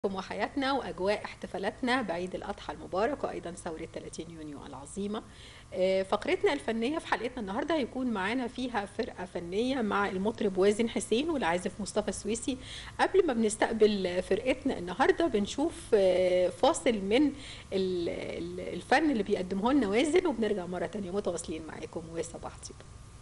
وحياتنا واجواء احتفالاتنا بعيد الاضحى المبارك وايضا ثوره 30 يونيو العظيمه آه، فقرتنا الفنيه في حلقتنا النهارده هيكون معانا فيها فرقه فنيه مع المطرب وازن حسين والعازف مصطفى السويسي قبل ما بنستقبل فرقتنا النهارده بنشوف آه، فاصل من ال- ال- الفن اللي بيقدمه لنا وازن وبنرجع مره تانية متواصلين معاكم وصباح طيب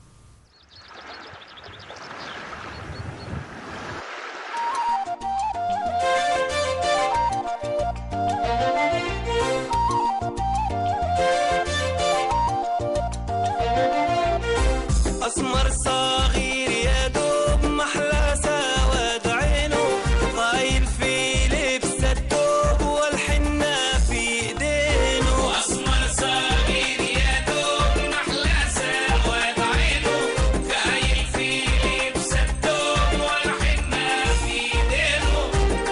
اسمر صغير يا دوب محلى سواد عينه طايل في لبس الثوب والحنة في ايدينه أسمر صغير يا دوب محلى سواد عينه خايل في لبس الثوب والحنة في ايدينه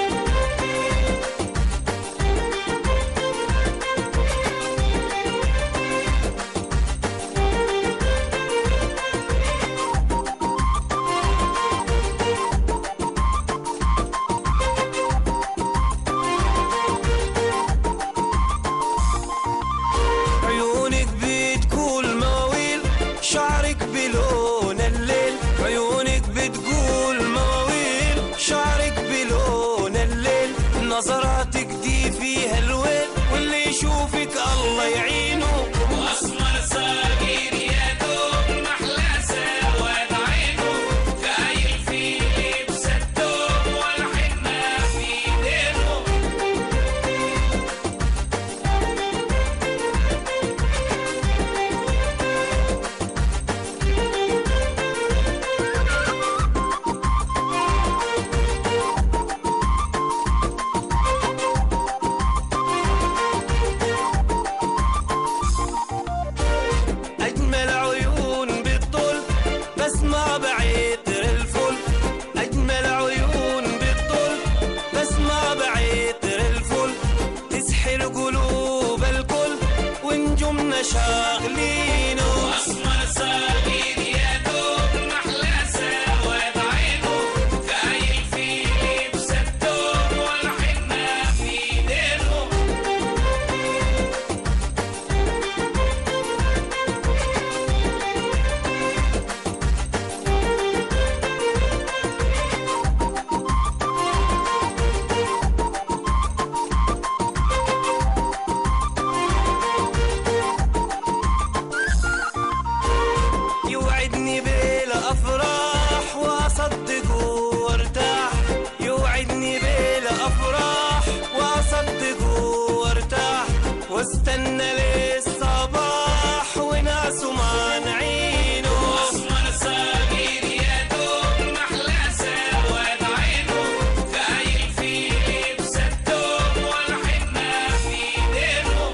عيونك بتقول مواويل شعرك بلون الليل عيونك بتقول مواويل شعرك بلون الليل نظراتك دي فيها الويل واللي يشوفك الله يعينه وأسمر صغير يا دوب محلى سواد عينه خايل في لبس الثوب والحنة في ايدينه أجمل عيون بالطول بسمع بعيطر الفل أجمل عيون بالطول بسمع بعيطر الفل تسحر قلوب الكل ونجومنا شاغلينه أسمر صغير يا دوب محلى سواد عينه خايل في لبس الثوب والحنة في ايدينه يوعدني بلا أفراح وأصدق وارتاح يوعدني بلا أفراح وأصدق وارتاح واستنى للصباح وناسه مانعينه أسمر صغير يا دوب محلى سواد عينه خايل في لبس الثوب والحنة في ايدينه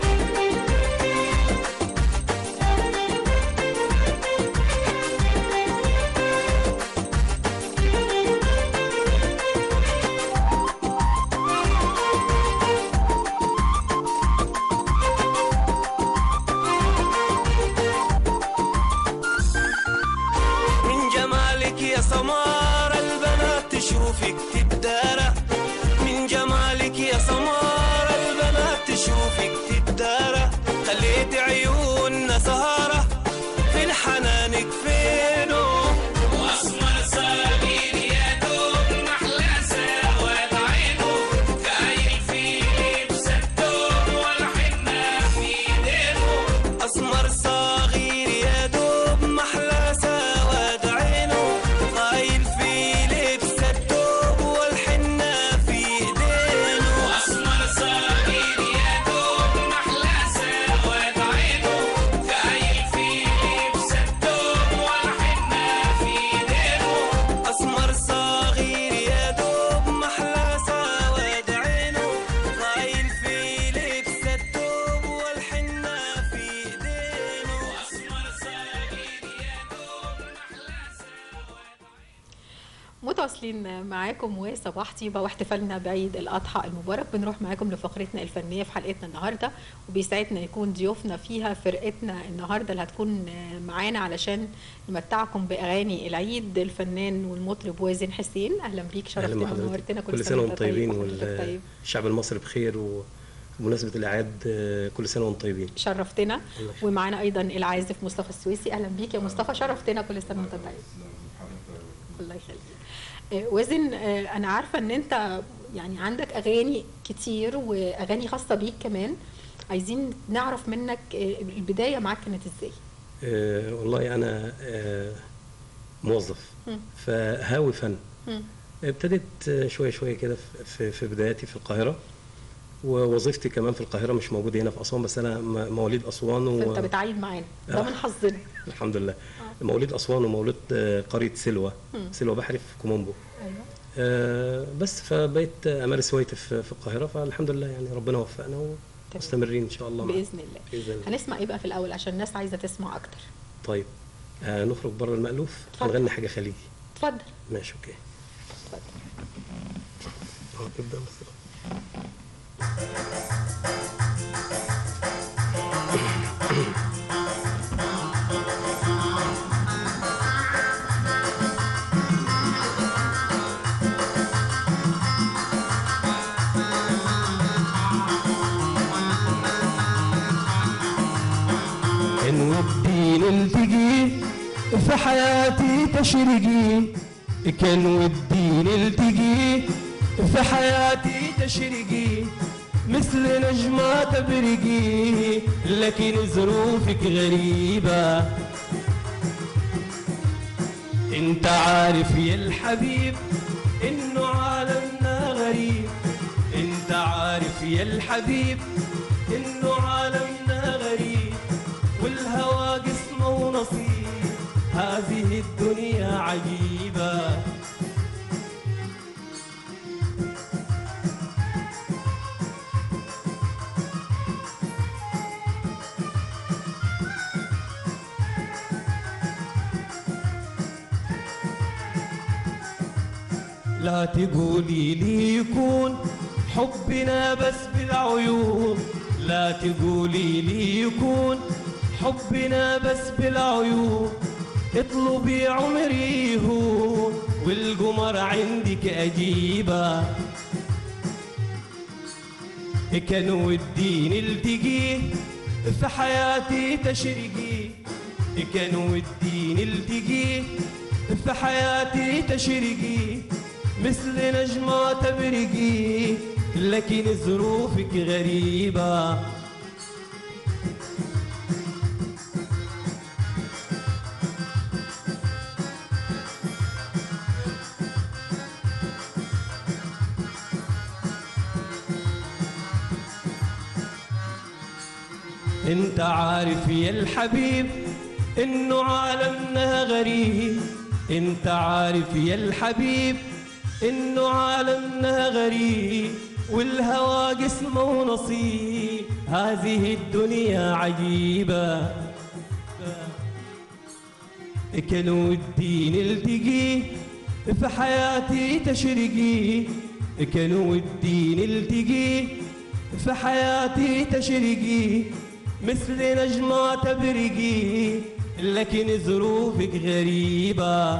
من جمالك يا سمار البنات تشوفك تدارى من جمالك يا سمار البنات تشوفك تدارى خليت عيوننا سهرة في الحنانك فينه وأسمر صغير يا دوب محلى سواد عينه خايل في لبس الثوب والحنة في ايدينه أسمر صغير يا دوب محلى سواد عينه طايل في لبس الثوب والحنة في ايدينه أسمر متواصلين معاكم وصباح طيبه واحتفالنا بعيد الاضحى المبارك بنروح معاكم لفقرتنا الفنيه في حلقتنا النهارده وبيسعدنا يكون ضيوفنا فيها فرقتنا النهارده اللي هتكون معانا علشان نمتعكم باغاني العيد الفنان والمطرب وازن حسين اهلا بيك أهلا شرفتنا بحضرتك. ونورتنا كل سنه وانتم طيبين وحضرتك طيب والشعب المصري بخير وبمناسبه الاعياد آه، كل سنه وانتم طيبين شرفتنا الله يخليك. ومعانا ايضا العازف مصطفى السويسي اهلا بيك يا مصطفى شرفتنا كل سنه وانت طيب الله يخليك آه، وزن آه، انا عارفه ان انت يعني عندك اغاني كتير واغاني خاصه بيك كمان عايزين نعرف منك آه، البدايه معاك كانت ازاي آه، والله انا آه، موظف مم. فهاوي فن مم. ابتديت آه، شويه شويه كده في- في في بداياتي في القاهره ووظيفتي كمان في القاهره مش موجوده هنا في اسوان بس انا م- مواليد اسوان فانت و... بتعيد معانا ده آه. من حظنا الحمد لله مواليد اسوان ومولود آه، قريه سلوى مم. سلوى بحري في كومومبو ايوه آه، بس فبقيت امارس هوايتي في في القاهره فالحمد لله يعني ربنا وفقنا ومستمرين ان شاء الله معاك. باذن الله باذن الله هنسمع ايه بقى في الاول عشان الناس عايزه تسمع اكتر طيب آه نخرج بره المألوف اتفضل. هنغني حاجة خليجي اتفضل ماشي اوكي اتفضل اه ابدأ مصر إن ودي نلتقي في حياتي تشرقي كان ودي نلتقي في حياتي تشرقي مثل نجمة تبرقي لكن ظروفك غريبة انت عارف يا الحبيب انه عالمنا غريب انت عارف يا الحبيب انه عالمنا غريب والهوى قسمه ونصيب هذه الدنيا عجيبه لا تقولي لي يكون حبنا بس بالعيون لا تقولي لي يكون حبنا بس بالعيون اطلبي عمري يهون والقمر عندك أجيبه كان ودي نلتقي في حياتي تشرقي كان ودي نلتقي في حياتي تشرقي مثل نجمة تبرقي لكن ظروفك غريبة انت عارف يا الحبيب انه عالمنا غريب انت عارف يا الحبيب انه عالمنا غريب والهوى قسمه ونصيب هذه الدنيا عجيبة كان ودي نلتقي في حياتي تشرقي كان ودي نلتقي في حياتي تشرقي مثل نجمة تبرقي لكن ظروفك غريبة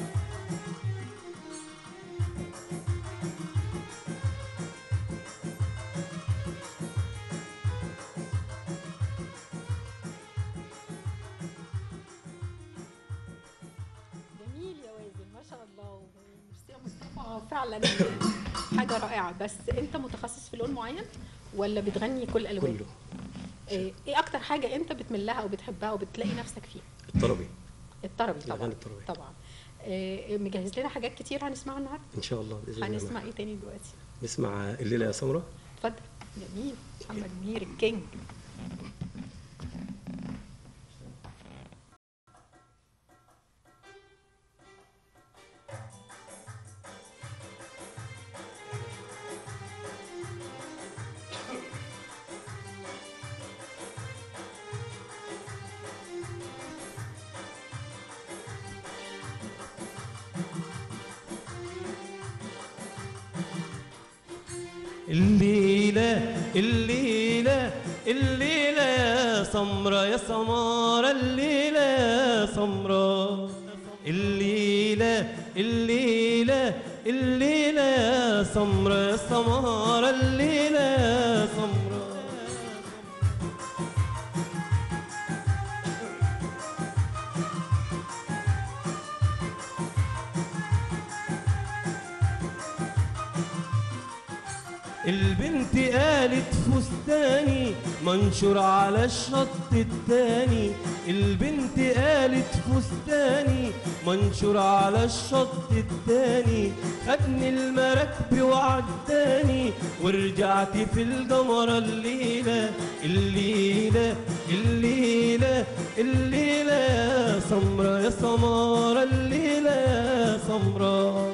جميل يا وازن ما شاء الله وميرسي يا مصطفى فعلا حاجه رائعه بس انت متخصص في لون معين ولا بتغني كل الالوان كله ايه إيه اكتر حاجه انت بتملها او بتحبها وبتلاقي نفسك فيها الطربي الطربي طبعا الأغاني الطربي. طبعا إيه مجهز لنا حاجات كتير هنسمعها النهارده ان شاء الله باذن الله هنسمع ايه تاني دلوقتي نسمع الليله يا سمره اتفضل جميل محمد منير الكينج يا الليلة الليلة الليلة يا سمرة يا سمارة الليلة يا سمرة الليلة الليلة الليلة يا سمرة يا سمارة الليلة يا سمرة البنت قالت فستاني منشور على الشط التاني البنت قالت فستاني منشور على الشط التاني خدني المراكب وعداني ورجعت في القمرة الليلة الليلة الليلة الليلة يا سمرة يا سمارة الليلة يا سمرة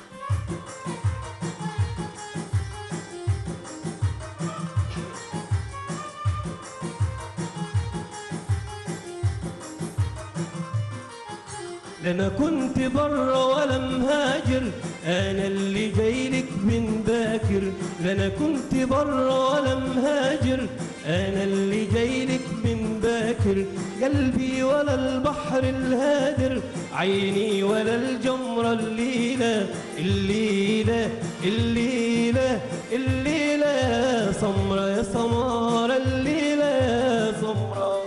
لا انا كنت بره ولا مهاجر انا اللي جايلك من باكر لا انا كنت بره ولا مهاجر انا اللي جايلك من باكر قلبي ولا البحر الهادر عيني ولا الجمرة الليلة الليلة الليلة الليلة يا سمرة يا سمارة الليلة يا سمرة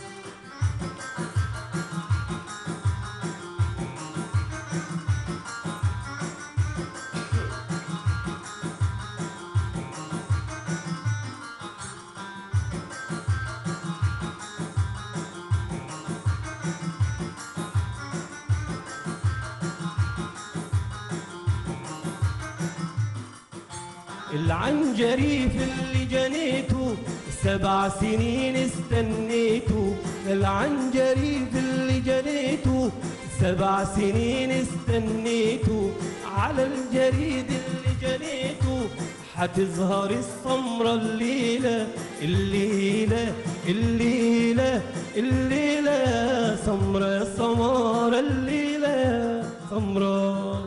العنجريف اللي جنيته سبع سنين استنيته العنجريف اللي جنيته سبع سنين استنيته على الجريد اللي جنيته حتظهر السمرة الليلة الليلة الليلة الليلة يا سمرة يا سمارة الليلة يا سمرة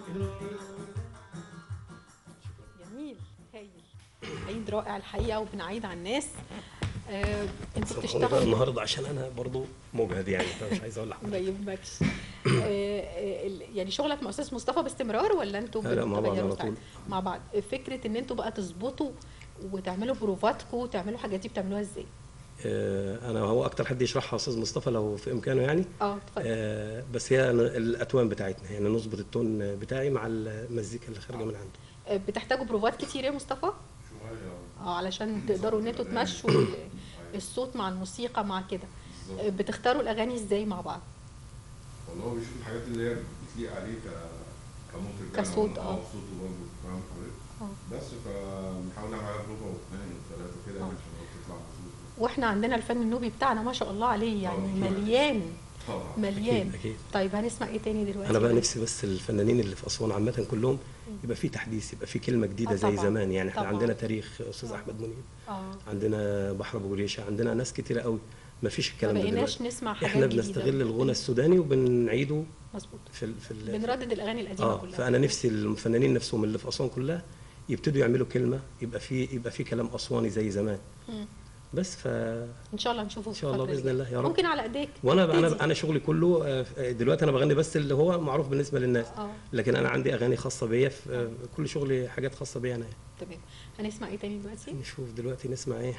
جميل هايل عيد رائع الحقيقه وبنعيد على الناس آه، انتوا سامحوني بقى بتشتغلوا النهارده عشان انا برضو مجهد يعني فمش عايز اقول لحضرتك ما يهمكش آه، آه، ال- يعني شغلك مع استاذ مصطفى باستمرار ولا انتوا لا، لا، مع بعض بتغيروا على ساعات؟ طول. مع بعض فكره ان انتوا بقى تظبطوا وتعملوا بروفاتكم وتعملوا الحاجات دي بتعملوها ازاي؟ آه، انا هو اكتر حد يشرحها استاذ مصطفى لو في امكانه يعني اه اتفضل آه، بس هي الاتوان بتاعتنا يعني نظبط التون بتاعي مع المزيكا اللي خارجه من عنده آه، بتحتاجوا بروفات كتير يا مصطفى؟ اه علشان تقدروا ان انتوا تمشوا ال- الصوت مع الموسيقى مع كده آه، بتختاروا الاغاني ازاي مع بعض؟ والله هو بيشوف الحاجات اللي هي بتليق عليه ك كمطرب يعني كصوت، هو- اه. صوته برضه فاهم حضرتك اه. بس فبنحاول نعمل عليها بروفه واثنين وثلاثه كده يعني عشان هو تطلع مظبوط واحنا عندنا الفن النوبي بتاعنا ما شاء الله عليه يعني طبعا. مليان طبعا مليان أكيد، أكيد. طيب هنسمع ايه تاني دلوقتي انا بقى نفسي بس الفنانين اللي في اسوان عامه كلهم يبقى في تحديث يبقى في كلمه جديده آه، زي طبعاً، زمان يعني احنا طبعاً. عندنا تاريخ استاذ احمد منيب اه عندنا بحر ابو جريشه عندنا ناس كتيره قوي ما فيش الكلام ما ده بقيناش دلوقتي نسمع حاجات احنا جديدة. بنستغل الغنى السوداني وبنعيده مظبوط في ال في ال بنردد الاغاني القديمه اه كلها فانا نفسي الفنانين نفسهم اللي في اسوان كلها يبتدوا يعملوا كلمه يبقى في يبقى في كلام اسواني زي زمان مم. بس ف ان شاء الله نشوفه إن في شاء الله الفترة بإذن الجاية. الله يا رب. ممكن على ايديك وانا تبتدي. انا انا شغلي كله آه، دلوقتي انا بغني بس اللي هو معروف بالنسبه للناس اه لكن انا عندي اغاني خاصه بيا في آه، كل شغلي حاجات خاصه بيا انا يعني. تمام هنسمع ايه تاني دلوقتي؟ نشوف دلوقتي نسمع ايه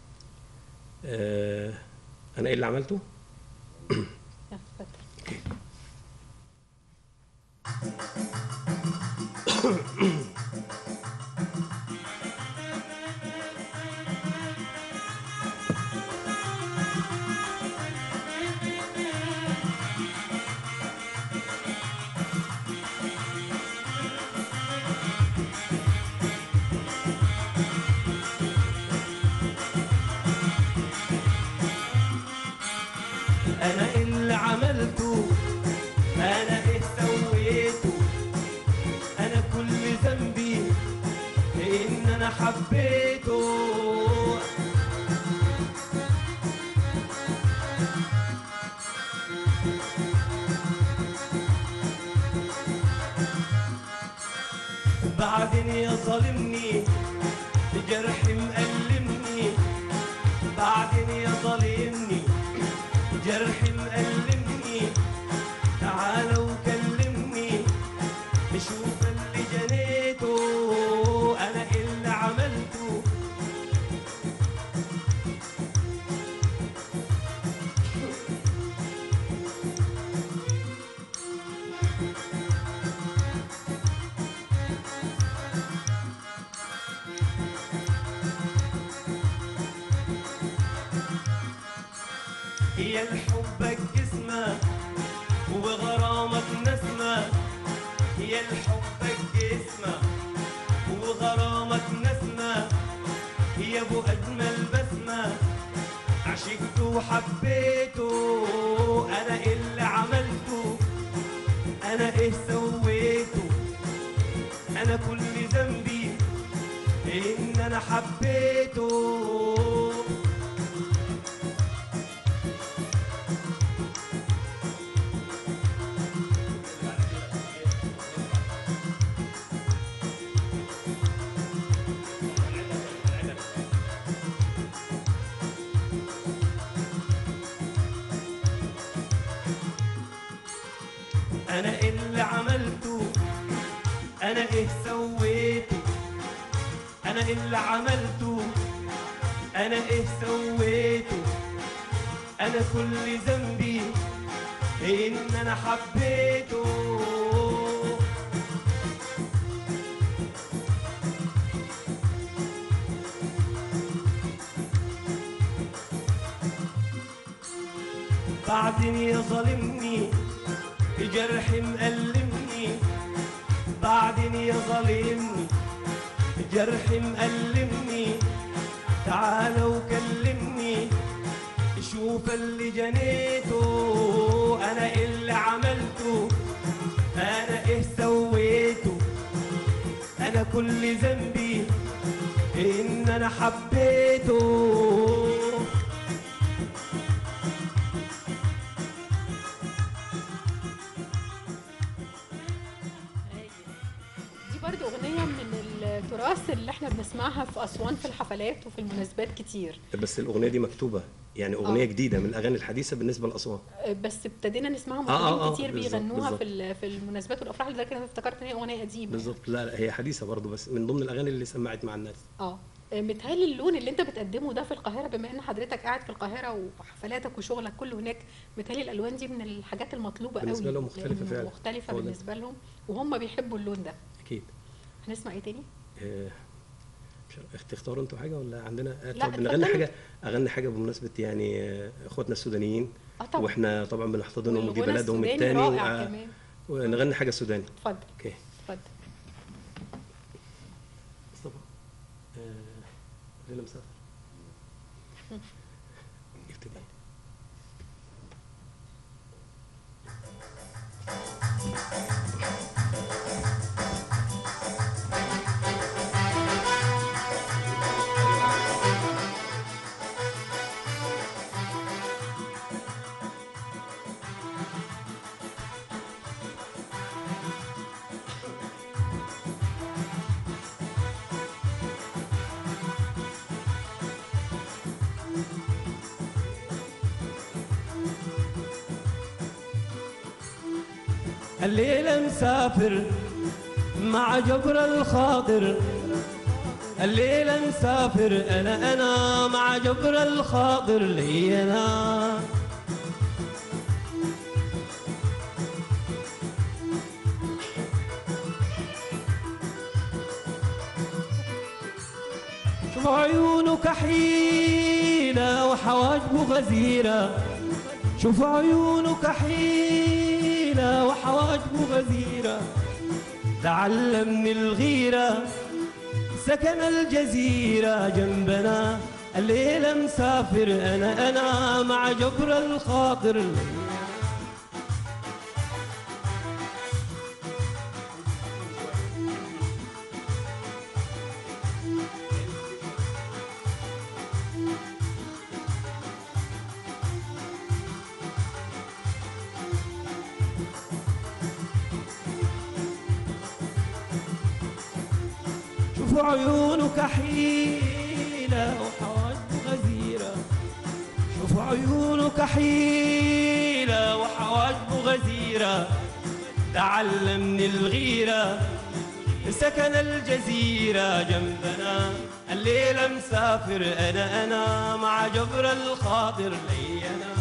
آه انا ايه اللي عملته يلا، اتفضل انا إيه اللي عملته انا ايه سويته انا كل ذنبي ان انا حبيته بعدين يا ظالمني هي لحبك جسمة وغرامك نسمة هي لحبك جسمة وغرامك نسمة هي ابو اجمل بسمة عشقته وحبيته انا إيه اللي عملته انا ايه سويته انا كل ذنبي ان انا حبيته انا إيه اللي عملته انا ايه سويته انا إيه اللي عملته انا ايه سويته انا كل ذنبي ان انا حبيته بعدين يا ظالمني جرح مألمني بعدين يا ظالمني جرح مألمني تعال وكلمني شوف اللي جنيته انا إيه اللي عملته انا ايه سويته انا كل ذنبي ان انا حبيته دي برضو أغنية من التراث اللي احنا بنسمعها في أسوان في الحفلات وفي المناسبات كتير بس الاغنيه دي مكتوبه يعني اغنيه آه. جديده من الاغاني الحديثه بالنسبه لاسوان بس ابتدينا نسمعها آه، آه، مطربين آه، كتير بالظبط، بيغنوها بالظبط. في ال- في المناسبات والافراح لذلك انا افتكرت ان هي اغنيه قديمه بالظبط لا لا هي حديثه برضه بس من ضمن الاغاني اللي سمعت مع الناس اه متهيألي اللون اللي انت بتقدمه ده في القاهره بما ان حضرتك قاعد في القاهره وحفلاتك وشغلك كله هناك متهيألي الالوان دي من الحاجات المطلوبه بالنسبة قوي لهم مختلفة لأنه فعلا. مختلفه هو ده. بالنسبه لهم وهم بيحبوا اللون ده اكيد هنسمع ايه تاني آه، مش عارف، تختاروا انتوا حاجه ولا عندنا آه، لا، طب نغني اتفضلوا. حاجه اغني حاجه بمناسبه يعني آه، اخواتنا السودانيين اه طبعا واحنا طبعا بنحتضنهم ودي والغنى بلدهم السوداني الثاني رائع كمان ونغني حاجه سوداني اتفضل اوكي اتفضل مصطفى آه، ليلى مسافر ابتدي الليلة مسافر مع جبر الخاطر الليلة مسافر أنا أنا مع جبر الخاطر لي أنا شوف عيونه كحيلة وحواجبه غزيرة شوف عيونه كحيلة وحواجبه غزيرة تعلمني الغيرة سكن الجزيرة جنبنا الليلة مسافر أنا أنا مع جبر الخاطر شوفوا عيونه كحيلة وحواجبه غزيرة شوفوا عيونه كحيلة وحواجبه غزيرة تعلمني الغيرة سكن الجزيرة جنبنا الليلة مسافر أنا أنا مع جبر الخاطر لي أنا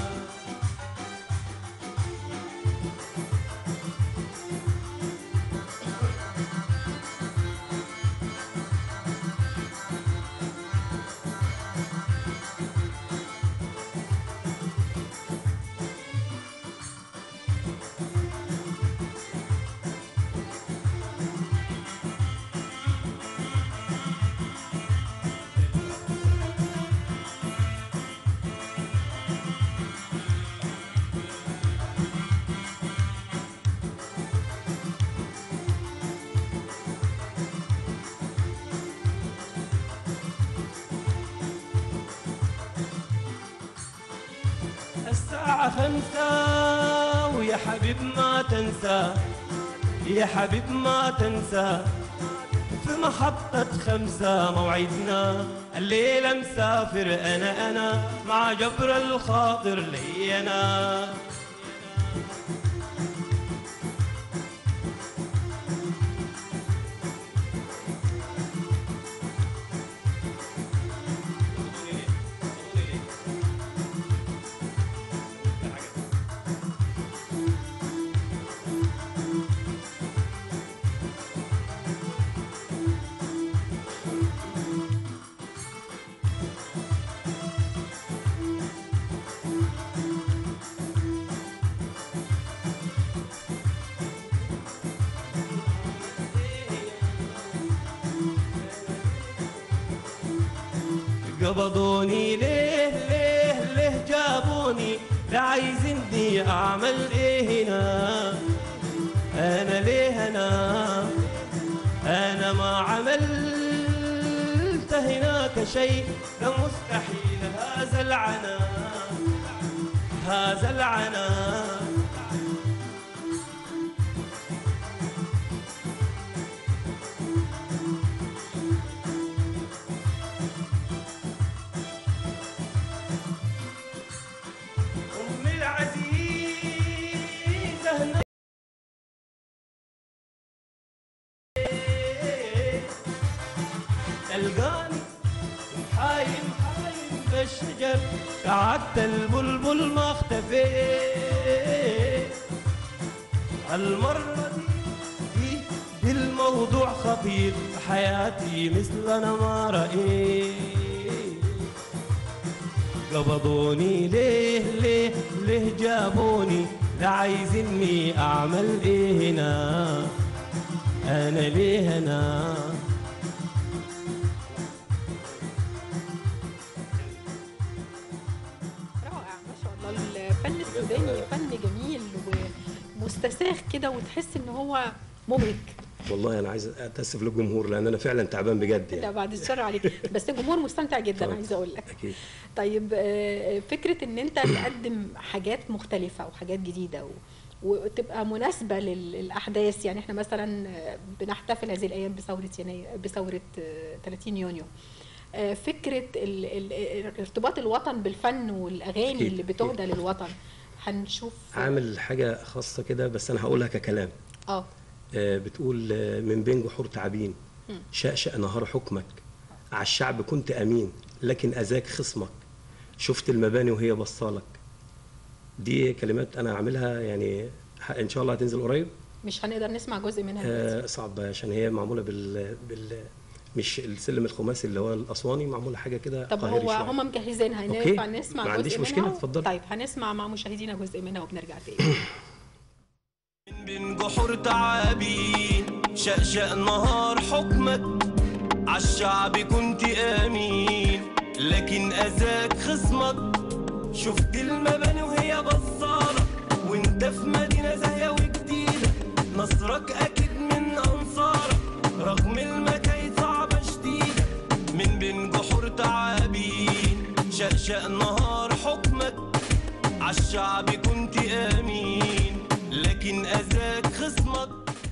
الساعة خمسة ويا حبيب ما تنسى يا حبيب ما تنسى في محطة خمسة موعدنا الليلة مسافر أنا أنا مع جبر الخاطر لي أنا قبضوني ليه ليه ليه جابوني لا عايزني اعمل ايه هنا انا ليه انا انا ما عملت هناك شيء ده مستحيل هذا العنا هذا العنا أم العزيزة هنا تلقاني حايم حايم بالشجر قعدت البلبل ما اختفيت المرة دي دي الموضوع خطير حياتي مثل أنا ما رأيت قبضوني ليه ليه ليه جابوني لا عايزني اعمل ايه هنا انا ليه هنا رائع ما شاء الله الفن السوداني فن جميل ومستساغ كده وتحس ان هو مبهج والله انا عايز اتاسف للجمهور لان انا فعلا تعبان بجد لا يعني بعد الشر عليك بس الجمهور مستمتع جدا طبعاً. عايزه اقول لك اكيد طيب آه، فكره ان انت تقدم حاجات مختلفه وحاجات جديده و... وتبقى مناسبه لل- للاحداث يعني احنا مثلا آه، بنحتفل هذه الايام بثوره يناير بثوره آه، 30 يونيو آه، فكره ال... ال... ارتباط الوطن بالفن والاغاني أكيد، اللي بتهدى للوطن هنشوف عامل حاجه خاصه كده بس انا هقولها ككلام اه آه، بتقول آه، من بين جحور تعابين شأشأ نهار حكمك على الشعب كنت أمين لكن أذاك خصمك شفت المباني وهي بصالك دي كلمات أنا عاملها يعني ح- إن شاء الله هتنزل قريب مش هنقدر نسمع جزء منها دلوقتي. آه، صعب عشان هي معمولة بال, بال مش السلم الخماسي اللي هو الأسواني معمولة حاجة كده طب قاهري هو شوية. هم مجهزينها أوكي. ينفع نسمع ما جزء عنديش مشكلة، منها اتفضل. طيب هنسمع مع مشاهدينا جزء منها وبنرجع تاني من بين جحور تعابين شأشأ نهار حكمك عالشعب كنت امين لكن اذاك خصمك شفت المباني وهي بصالة وانت في مدينة زاهية وجديدة نصرك اكيد من انصارك رغم المكايد صعبة شديدة من بين جحور تعابين شأشأ نهار حكمك عالشعب كنت امين لكن اذاك خصمك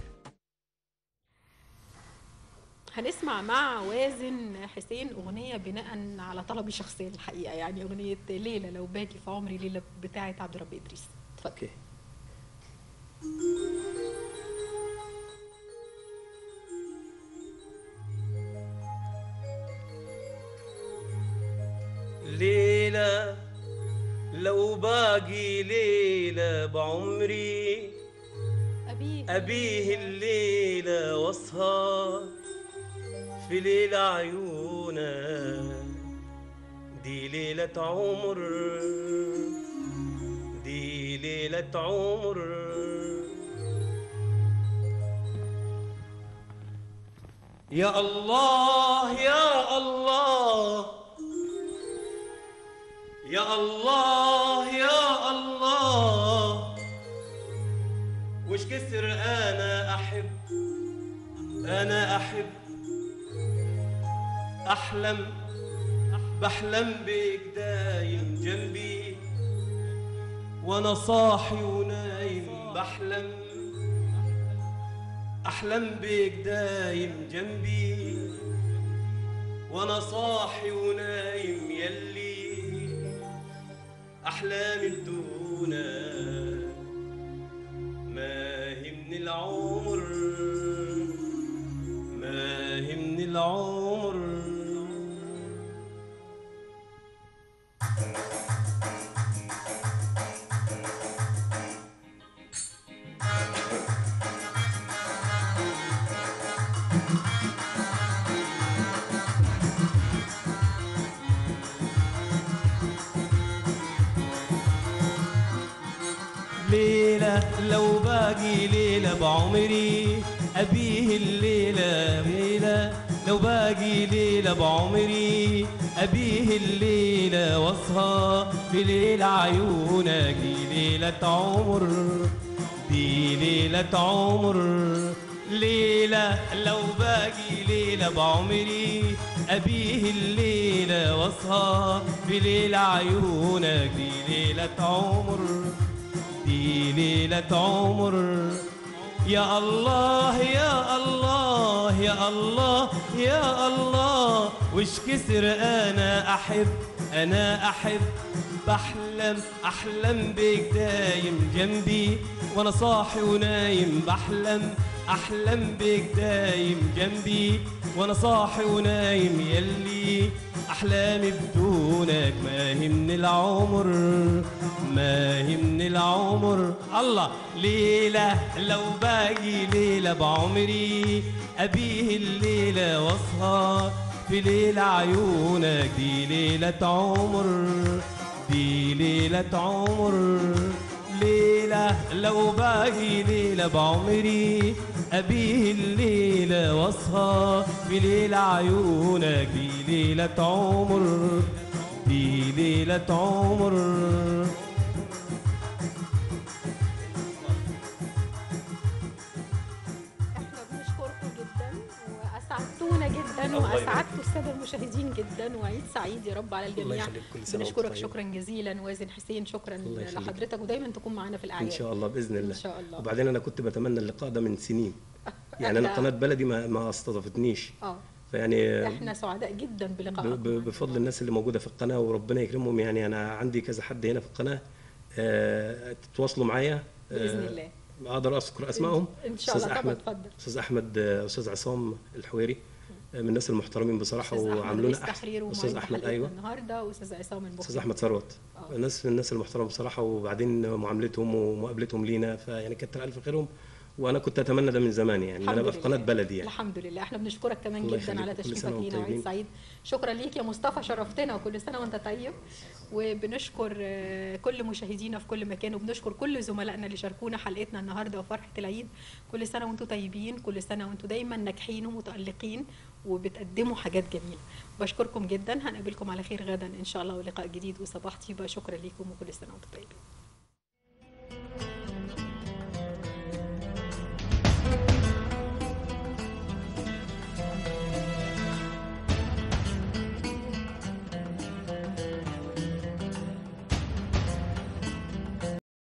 هنسمع مع وازن حسين اغنيه بناء على طلبي شخصيا الحقيقه يعني اغنيه ليله لو باقي في عمري ليله بتاعه عبد الرب ادريس اتفضل أوكي ليلة لو باقي ليلة بعمري أبيه أبيه الليلة واسهر في ليلة عيونك دي ليلة عمر دي ليلة عمر يا الله يا الله يا الله يا الله وش كسر انا احب انا احب احلم بحلم بيك دايم جنبي وانا صاحي ونايم بحلم احلم بيك دايم جنبي وانا صاحي ونايم يلي احلامي بدونك ما هي من العمر ما هي من العمر ليلة لو باقي ليلة بعمري أبيه الليلة ليلة لو باقي ليلة بعمري أبيه الليلة واسهر في ليلة عيونك دي ليلة عمر دي ليلة عمر ليلة لو باقي ليلة بعمري أبيه الليلة واسهر في ليلة عيونك دي ليلة عمر دي ليلة عمر يا الله يا الله يا الله يا الله وش كسر انا احب انا احب بحلم احلم بيك دايم جنبي وانا صاحي ونايم بحلم احلم بيك دايم جنبي وانا صاحي ونايم يلي احلامي بدونك ما هي من العمر ما هي من العمر الله ليله لو باقي ليله بعمري ابيه الليله واسهر في ليله عيونك دي ليله عمر دي ليله عمر ليلة لو باقي ليلة بعمري أبيه الليلة واسهر في ليلة عيونك دي ليلة عمر دي ليلة عمر احنا بنشكركم جدا واسعدتونا جدا الله يبارك واسعدتوا الساده المشاهدين جدا وعيد سعيد يا رب على الله الجميع يخليك، كل سنة وأنت بنشكرك طيب. شكرا جزيلا وازن حسين شكرا الله يخليك. لحضرتك ودايما تكون معانا في الاعياد ان شاء الله باذن الله ان شاء الله وبعدين انا كنت بتمنى اللقاء ده من سنين يعني انا إحنا- قناه بلدي ما ما استضافتنيش اه فيعني احنا سعداء جدا ب- بلقائكم ب- بفضل الناس اللي موجوده في القناه وربنا يكرمهم يعني انا عندي كذا حد هنا في القناه آه، تتواصلوا معايا آه، باذن الله اقدر اذكر اسمائهم ان شاء استاذ الله طبعا احمد اتفضل استاذ احمد آه، استاذ عصام الحويري آه، من الناس المحترمين بصراحه استاذ احمد رئيس وعاملونا احسن تحرير استاذ ومعين احمد حلقتنا ايوه النهارده واستاذ عصام المخرج استاذ احمد ثروت آه. الناس من الناس المحترمه بصراحه وبعدين معاملتهم ومقابلتهم لينا فيعني كتر الف خيرهم وانا كنت اتمنى ده من زمان يعني ان انا ابقى في قناه بلدي يعني الحمد لله احنا بنشكرك كمان الله جدا يخليك. على كل تشريفك سنة وانتم لينا وعيد طيبين. سعيد شكرا ليك يا مصطفى شرفتنا وكل سنه وانت طيب وبنشكر آه، كل مشاهدينا في كل مكان وبنشكر كل زملائنا اللي شاركونا حلقتنا النهارده وفرحه العيد كل سنه وانتم طيبين كل سنه وانتم دايما ناجحين ومتالقين وبتقدموا حاجات جميله بشكركم جدا هنقابلكم على خير غدا ان شاء الله ولقاء جديد وصباح طيبه شكرا ليكم وكل سنه وانتم طيبين